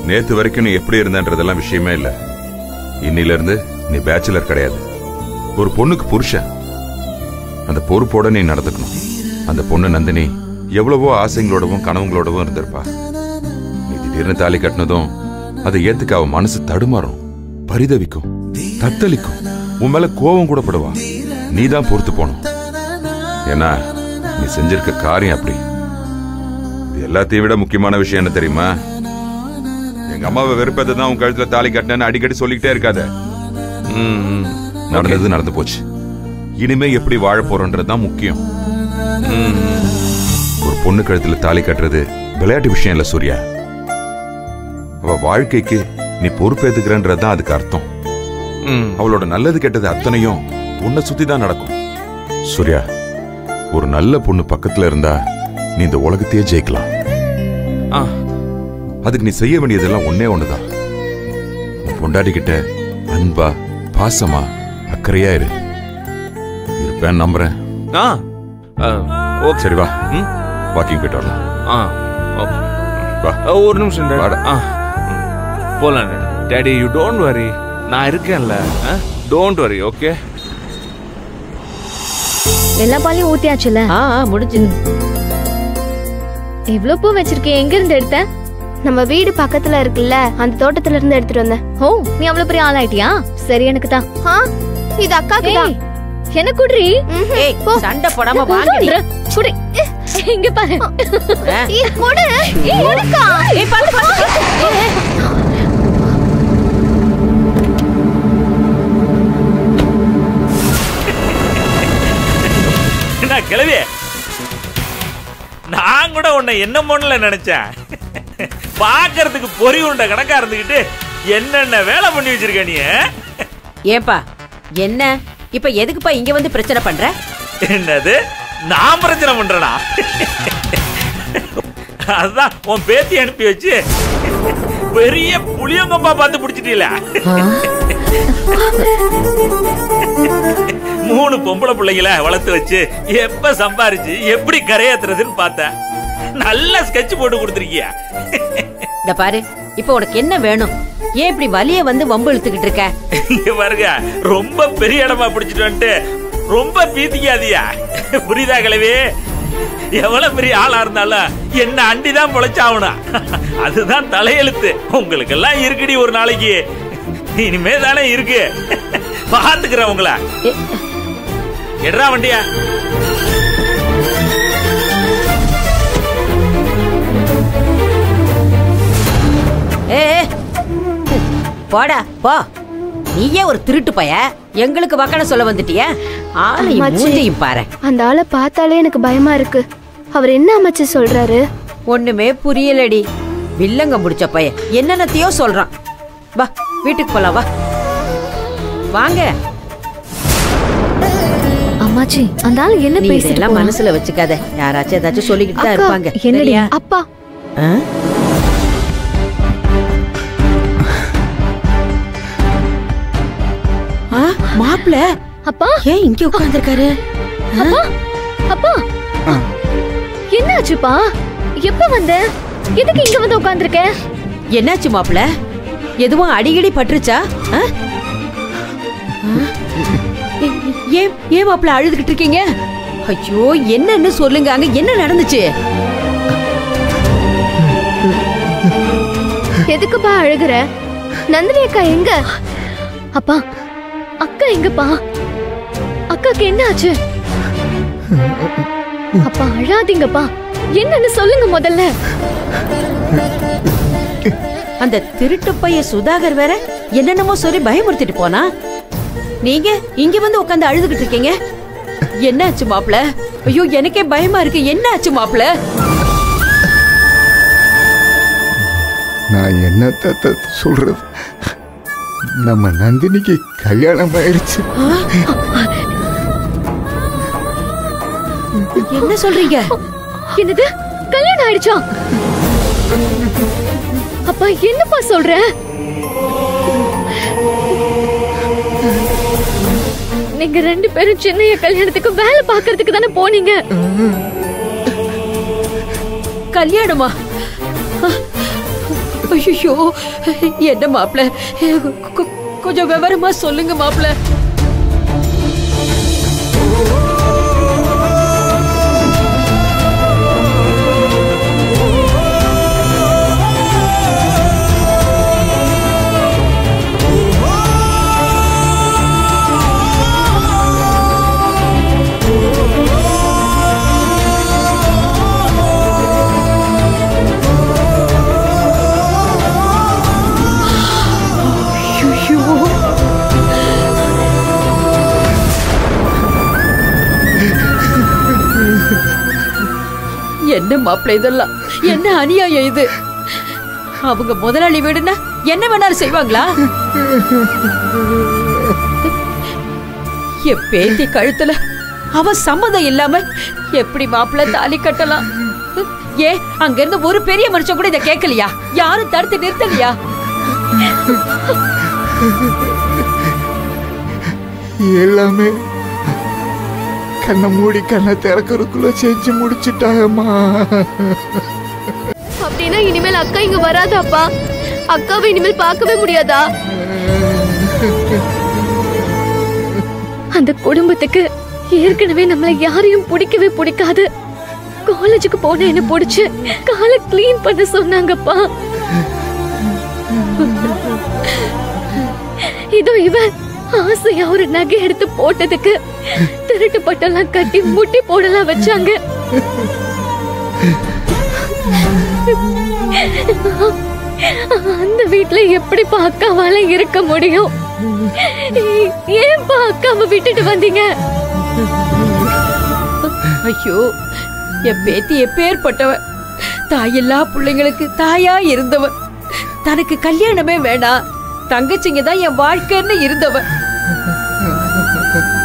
நேத்து வரைக்கும் நீ எப்படி இருந்தன்றதெல்லாம் விஷயமே இல்ல இன்னில இருந்து நீ பேச்சுலர் கிடையாது ஒரு பொண்ணுக்கு புருஷன் அந்த பொறுப்போட நீ நடந்துக்கணும் அந்த பொண்ணு நந்தினி எவ்வளவோ ஆசைங்களோடவும் கனவுங்களோடவும் இருந்திருப்பா நீ திடீர்னு தாலி கட்டினதும் அதை ஏத்துக்க அவ மனசு தடுமாறும் பரிதவிக்கும் தத்தளிக்கும் உன் மேல கோபம் கூட படுவா நீ தான் பொறுத்து போகணும் ஏன்னா நீ செஞ்சிருக்க காரியம் அப்படி இது எல்லாத்தையும் விட முக்கியமான விஷயம் என்ன தெரியுமா எங்க அம்மாவை வெறுப்பதை தான் உன் கழுத்துல தாலி கட்டினேன்னு அடிக்கடி சொல்லிக்கிட்டே இருக்காத ம், ம். நடந்தது நடந்து போச்சு இனிமே எப்படி வாழ போறோன்றது தான் முக்கியம் ம், ம். ஒரு பொண்ணு கழுத்துல தாலி கட்டுறது விளையாட்டு விஷயம் இல்ல சூர்யா அவ வாழ்க்கைக்கு நீ பொறுப்பேத்துக்கிறன்றது தான் அதுக்கு அர்த்தம் ம் அவளோட நல்லது கெட்டது அத்தனையும் உன்னை சுத்தி தான் நடக்கும் சூர்யா ஒரு நல்ல பொண்ணு பக்கத்துல இருந்தா நீ இந்த உலகத்தையே ஜெயிக்கலாம் ஆ அதுக்கு நீ செய்ய வேண்டியதெல்லாம் ஒன்னே ஒண்ணுதான் உன் பொண்டாட்டி கிட்ட அன்பா பாசமா அக்கறையா இரு இருப்பேன் நம்புறேன் ஆ ஆ, ஓகே சரி வா ம் வாக்கிங் போயிட்டு வரலாம் ஆ ஓகே வா ஆ, ஒரு நிமிஷம் டாடி. வாடா. ஆ ம். போலாம் daddy. Daddy you don't worry நான் இருக்கேன்ல டோன்ட் வரி ஓகே எல்லா பாலையும் ஊத்தியாச்சுல ஆ ஆ, முடிஞ்சது இவ்ளோ பூ வச்சிருக்கேன் எங்க இருந்து எடுத்த நம்ம வீடு பக்கத்துல இருக்குல்ல அந்த தோட்டத்துல இருந்து எடுத்துட்டு வந்தேன் ஓ நீ அவ்வளவு பெரிய ஆளாயிட்டியா சரி எனக்கு தான் ஆ, இது அக்காக்கு தான் என்ன குடுறி ஏய் சண்டை போடாம வாங்க குடி இங்க பாரு ஏய், கொடு ஏய், கொடுக்கா. ஏய் பாத்து பாத்து என்ன கிளவி நான் கூட உன்னை என்ன மொண்ணுல நினைச்சேன் பார்க்கறதுக்கு பொறி உண்ட கணக்கா இருந்துகிட்டு என்னென்ன வேலை பண்ணி வச்சிருக்க நீ ஏப்பா என்ன இப்ப எதுக்குப்பா இங்க வந்து பிரச்சனை பண்ற என்னது நான் பிரச்சனை பண்றேனா அதுதான் உன் பேத்தி அனுப்பி வச்சு பெரிய புளியங்கப்பா பார்த்து பிடிச்சிட்டீல மூணு பொம்பளை பிள்ளைங்கள வளர்த்து வச்சு எப்ப சம்பாரிச்சு எப்படி கரையேத்துறதுன்னு பார்த்தேன் நல்ல ஸ்கெட்ச் போட்டு கொடுத்துருக்கிய இந்த பாரு இப்ப உனக்கு என்ன வேணும் ஏன் இப்படி வலிய வந்து வம்பு இழுத்துக்கிட்டு இருக்க இங்க பாருங்க ரொம்ப பெரிய இடமா பிடிச்சிட்டு வந்துட்டு ரொம்ப பீத்திக்காதியா புரியுதா கிழவி எவ்வளவு பெரிய ஆளா இருந்தாலும் என்ன அண்டிதான் பொழைச்சாகணும் அதுதான் தலையெழுத்து உங்களுக்கு எல்லாம் இருக்குடி ஒரு நாளைக்கு இனிமே தானே இருக்கு பாத்துக்கிறேன் உங்கள ஏ- எடுறா வண்டியா ஏ ஏ. போடா போ நீயே ஒரு திருட்டு பைய எங்களுக்கு வக்கன சொல்ல வந்துட்டியா ஆளையும் அம்மாச்சி. மூஞ்சையும் பாரு அந்த ஆளை பார்த்தாலே எனக்கு பயமா இருக்கு அவர் என்ன அமைச்சு சொல்றாரு ஒண்ணுமே புரியலடி வில்லங்க முடிச்ச பையன் என்னென்னத்தையோ சொல்றான் வா வீட்டுக்கு போலாம் வா வாங்க அம்மாச்சி அந்த ஆள் என்ன நீ பேசிட்டு இதெல்லாம் போறான்? மனசுல வச்சுக்காத யாராச்சும் ஏதாச்சும் சொல்லிக்கிட்டு தான் அக்கா, இருப்பாங்க என்னடி? சரியா? அப்பா ஆ? ஆ, மாப்பிள அப்பா ஏன் இங்க உட்கார்ந்திருக்காரு அப்பா அப்பா என்னாச்சுப்பா எப்ப வந்த எதுக்கு இங்க வந்து உட்கார்ந்திருக்க என்னாச்சு மாப்பிள எதுவும் அடிக்கடி பட்டுருச்சா ஆ? ஆ? ஏ- ஏன் ஏன் மாப்பிள அழுதுகிட்டு இருக்கீங்க ஐயோ என்னன்னு சொல்லுங்க அங்க என்ன நடந்துச்சு எதுக்குப்பா அழுகுற நந்தினி அக்கா எங்க அப்பா அக்கா எங்கப்பா அக்காக்கு என்ன ஆச்சு அப்பா அழாதீங்கப்பா என்னன்னு சொல்லுங்க முதல்ல அந்த திருட்டு பைய சுதாகர் வேற என்னென்னமோ சொல்லி பயமுறுத்திட்டு போனா நீங்க இங்க வந்து உட்காந்து அழுதுகிட்டு இருக்கீங்க என்னாச்சு மாப்பிள ஐயோ எனக்கே பயமா இருக்கு என்னாச்சு மாப்பிள நான் என்னத்த த- சொல்றது நம்ம நந்தினிக்கு கல்யாணம் ஆயிடுச்சு என்ன சொல்றீங்க என்னது கல்யாணம் ஆயிடுச்சா அப்பா என்னப்பா சொல்ற நீங்க ரெண்டு பேரும் சின்னைய கல்யாணத்துக்கு வேலை பார்க்கறதுக்கு தானே போனீங்க கல்யாணமா ஐயோ என்ன மாப்பிள கொ- கொஞ்சம் விவரமா சொல்லுங்க மாப்பிள ஐயோ என்ன மாப்பிள இதெல்லாம் என்ன அநியாயம் இது அவங்க முதலாளி வீடுனா என்ன வேணாலும் செய்வாங்களா என் பேத்தி கழுத்துல அவ சம்மதம் இல்லாம எப்படி மாப்பிள தாலி கட்டலாம் ஏ அங்க இருந்து ஒரு பெரிய மனுஷன் கூட இத கேட்கலையா யாரும் தடுத்து நிறுத்தலையா எல்லாமே கண்ணை மூடி கண்ணை திறக்கறதுக்குள்ள செஞ்சு முடிச்சிட்டாங்கம்மா அப்படின்னா இனிமேல் அக்கா இங்க வராதாப்பா அக்காவை இனிமேல் பார்க்கவே முடியாதா அந்த குடும்பத்துக்கு ஏற்கனவே நம்மள யாரையும் பிடிக்கவே பிடிக்காது காலேஜுக்கு போன என்ன பிடிச்சு காலை க்ளீன் பண்ண சொன்னாங்கப்பா இதோ இவன் ஆசையா ஒரு நகை எடுத்து போட்டதுக்கு திருட்டு பட்டெல்லாம் கட்டி முட்டி போடலாம் வச்சாங்க அந்த வீட்ல எப்படி அக்காவால இருக்க முடியும் ஏன்பா அக்காவை விட்டுட்டு வந்தீங்க ஐயோ என் பேத்தி எப்பேற்பட்டவ தாயில்லா பிள்ளைங்களுக்கு தாயா இருந்தவ தனக்கு கல்யாணமே வேணாம் தங்கச்சிங்க தான் என் வாழ்க்கைன்னு இருந்தவ